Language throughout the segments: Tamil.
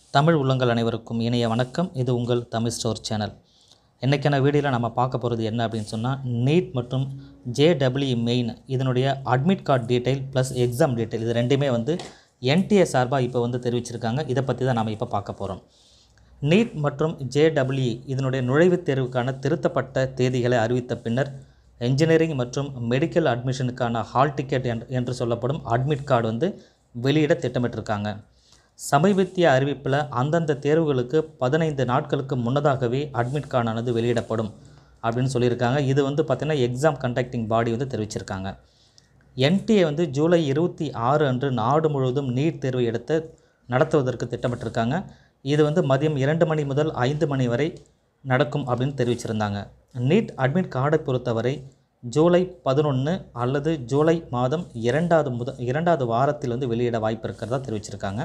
தமிழ் உள்ளங்கள் அனைவருக்கும் இனிய வணக்கம் இது உங்கள் தமிழ் ஸ்டோர் சேனல் இன்றைக்கான வீடியோவில் நம்ம பார்க்க போகிறது என்ன அப்படின்னு சொன்னால் நீட் மற்றும் ஜேடபிள்யூ மெயின் இதனுடைய admit card detail plus exam detail இது ரெண்டுமே வந்து என்டிஏ சார்பாக இப்போ வந்து தெரிவிச்சிருக்காங்க இதை பற்றி தான் நம்ம இப்போ பார்க்க போகிறோம் நீட் மற்றும் ஜேடபிள்யூ இதனுடைய நுழைவுத் தேர்வுக்கான திருத்தப்பட்ட தேதிகளை அறிவித்த பின்னர் என்ஜினியரிங் மற்றும் மெடிக்கல் அட்மிஷனுக்கான ஹால் டிக்கெட் என்று- என்று சொல்லப்படும் அட்மிட் கார்டு வந்து வெளியிட திட்டமிட்டிருக்காங்க சமீபத்திய அறிவிப்பில் அந்தந்த தேர்வுகளுக்கு பதினைந்து நாட்களுக்கு முன்னதாகவே அட்மிட் கார்டானது வெளியிடப்படும் அப்படின்னு சொல்லியிருக்காங்க இது வந்து பார்த்திங்கன்னா எக்ஸாம் கண்டக்டிங் பாடி வந்து தெரிவிச்சிருக்காங்க என்டிஏ வந்து ஜூலை இருபத்தி ஆறு அன்று நாடு முழுவதும் நீட் தேர்வு எடுத்து நடத்துவதற்கு திட்டமிட்டிருக்காங்க இது வந்து மதியம் இரண்டு மணி முதல் ஐந்து மணி வரை நடக்கும் அப்படின்னு தெரிவிச்சிருந்தாங்க நீட் அட்மிட் கார்டை பொறுத்தவரை ஜூலை பதினொன்று அல்லது ஜூலை மாதம் இரண்டாவது முத இரண்டாவது வாரத்தில் வந்து வெளியிட வாய்ப்பு இருக்கிறதா தெரிவிச்சிருக்காங்க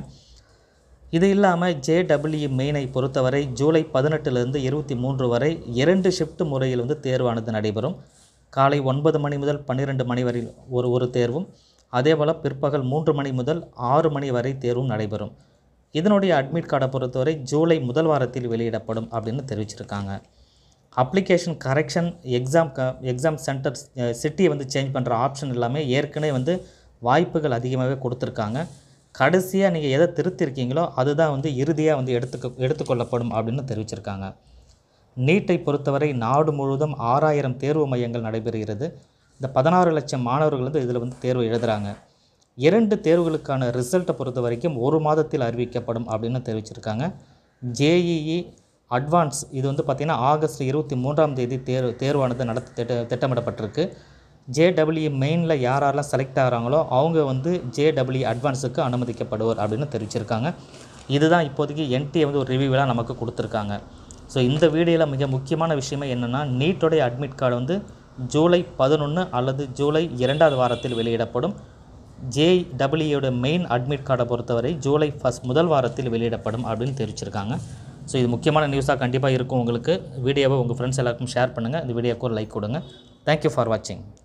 இது இல்லாமல் ஜேடபிள்யூ மெயினை பொறுத்தவரை ஜூலை பதினெட்டுலேருந்து இருபத்தி மூன்று வரை இரண்டு ஷிஃப்ட் முறையில் வந்து தேர்வானது நடைபெறும் காலை ஒன்பது மணி முதல் பன்னிரெண்டு மணி வரை ஒரு ஒரு தேர்வும் அதேபோல் பிற்பகல் மூன்று மணி முதல் ஆறு மணி வரை தேர்வும் நடைபெறும் இதனுடைய அட்மிட் கார்டை பொறுத்தவரை ஜூலை முதல் வாரத்தில் வெளியிடப்படும் அப்படின்னு தெரிவிச்சிருக்காங்க அப்ளிகேஷன் கரெக்ஷன் எக்ஸாம் க எக்ஸாம் சென்டர் சிட்டியை வந்து சேஞ்ச் பண்ணுற ஆப்ஷன் எல்லாமே ஏற்கனவே வந்து வாய்ப்புகள் அதிகமாகவே கொடுத்துருக்காங்க கடைசியாக நீங்கள் எதை திருத்திருக்கீங்களோ அதுதான் வந்து இறுதியாக வந்து எடுத்துக்க எடுத்துக்கொள்ளப்படும் அப்படின்னு தெரிவிச்சிருக்காங்க நீட்டை பொறுத்தவரை நாடு முழுவதும் ஆறாயிரம் தேர்வு மையங்கள் நடைபெறுகிறது இந்த பதினாறு லட்சம் மாணவர்கள் வந்து இதில் வந்து தேர்வு எழுதுகிறாங்க இரண்டு தேர்வுகளுக்கான ரிசல்ட்டை பொறுத்த வரைக்கும் ஒரு மாதத்தில் அறிவிக்கப்படும் அப்படின்னு தெரிவிச்சிருக்காங்க ஜேஇஇ அட்வான்ஸ் இது வந்து பார்த்திங்கன்னா ஆகஸ்ட் இருபத்தி மூன்றாம் தேதி தேர்வு தேர்வானது நடத்த திட்ட திட்டமிடப்பட்டிருக்கு ஜேடபிள்யூ மெயினில் யாரெல்லாம் செலக்ட் ஆகிறாங்களோ அவங்க வந்து ஜேடபிள்யூ அட்வான்ஸுக்கு அனுமதிக்கப்படுவர் அப்படின்னு தெரிவிச்சிருக்காங்க இதுதான் இப்போதைக்கு என்டிஏ வந்து ஒரு ரிவ்யூவெலாம் நமக்கு கொடுத்துருக்காங்க ஸோ இந்த வீடியோவில் மிக முக்கியமான விஷயமே என்னென்னா நீட்டோடைய அட்மிட் கார்டு வந்து ஜூலை பதினொன்று அல்லது ஜூலை இரண்டாவது வாரத்தில் வெளியிடப்படும் ஜேடபிள்யூட மெயின் அட்மிட் கார்டை பொறுத்தவரை ஜூலை ஃபஸ்ட் முதல் வாரத்தில் வெளியிடப்படும் அப்படின்னு தெரிவிச்சிருக்காங்க ஸோ இது முக்கியமான நியூஸாக கண்டிப்பாக இருக்கும் உங்களுக்கு வீடியோவை உங்கள் ஃப்ரெண்ட்ஸ் எல்லாருக்கும் ஷேர் பண்ணுங்கள் இந்த வீடியோக்கு ஒரு லைக் கொடுங்க தேங்க்யூ ஃபார் வாட்சிங்